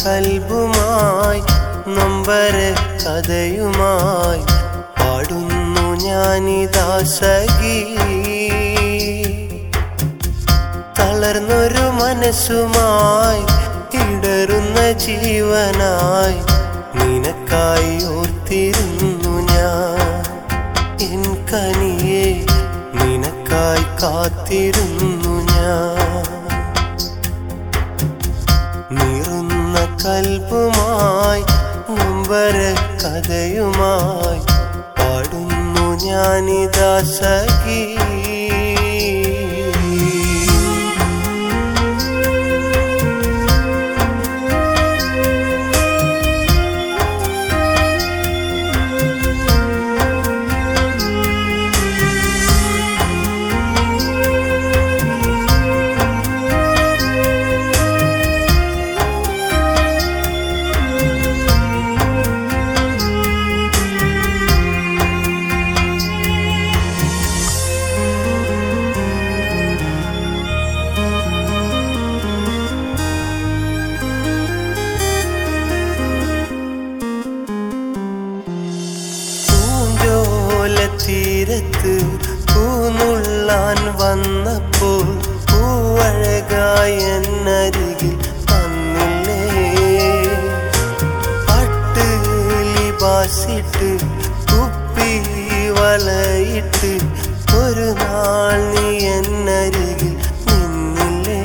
കൽബുമായി നൊമ്പര കഥയുമായി പാടുന്നു ഞാനിതാ സഖി തളർന്നൊരു മനസ്സുമായി ഇടറുന്ന ജീവനായി നിനക്കായി ഓർത്തിരുന്നു ഞാൻ എൻ കനിയെ നിനക്കായി കാത്തിരുന്നു ഞാൻ നീറുന്ന കൽപ്പുമായി നൊമ്പര കഥയുമായി പാടുന്നു ഞാനിതാ സഖി പൂഞ്ചോലത്തീരത്ത് പൂനുള്ളാൻ വന്നപ്പോൾ പൂവഴകായ എന്നരികിൽ വന്നില്ലേ പട്ട് ലിബാസിട്ട് കുപ്പി വലയിട്ട് ഒരു നാൾ നീ എന്നരികിൽ നിന്നില്ലേ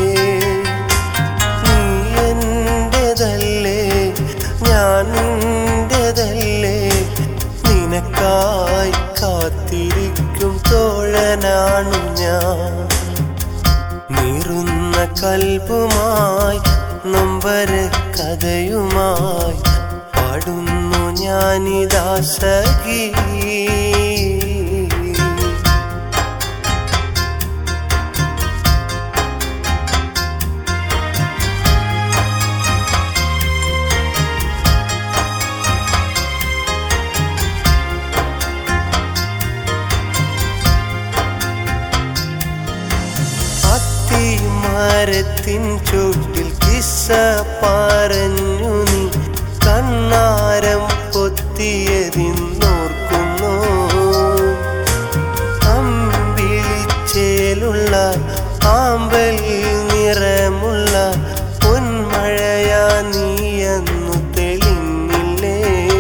നീ എന്റേതല്ലേ ഞാൻ നിന്റേതല്ലേ നിനക്കായി കാത്തിരിക്കും തോഴനാണു ഞാൻ നീറുന്ന കൽബുമായി നൊമ്പര കഥയുമായി പാടുന്നു ഞാനിതാ സഖി അത്തിമരത്തിൻ ചുട്ടിൽ കിസ്സ പറഞ്ഞു നീ കണ്ണാരം പൊത്തിയതിന്നോർക്കുന്നു അമ്പിളിച്ചേലുള്ള ആമ്പൽ നിറമുള്ള പൊന്മഴയാ നീയെന്നു തെളിഞ്ഞില്ലേ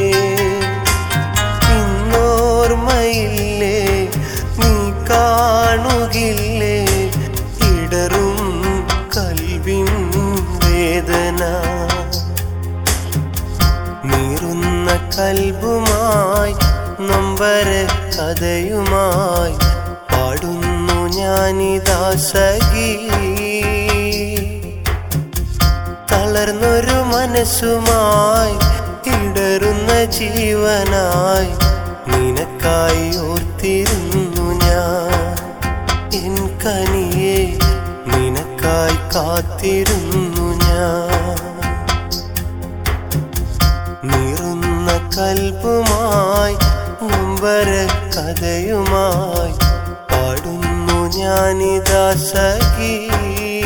ഇന്നോർമ്മയില്ലേ നീ കാണുകില്ലേ ഇടറും കൽവിൻ വേദന നീറുന്ന കൽബുമായി നൊമ്പര കഥയുമായി പാടുന്നു ഞാനിതാ സഖി തളർന്നൊരു മനസ്സുമായി ഇടറുന്ന ജീവനായി നിനക്കായി ഓർത്തിരുന്നു ഞാൻ എൻ കനിയെ നിനക്കായി കാത്തിരുന്നു ഞാൻ നീറുന്ന കൽപ്പുമായി നൊമ്പര കഥയുമായി പാടുന്നു ഞാനിതാ സഖി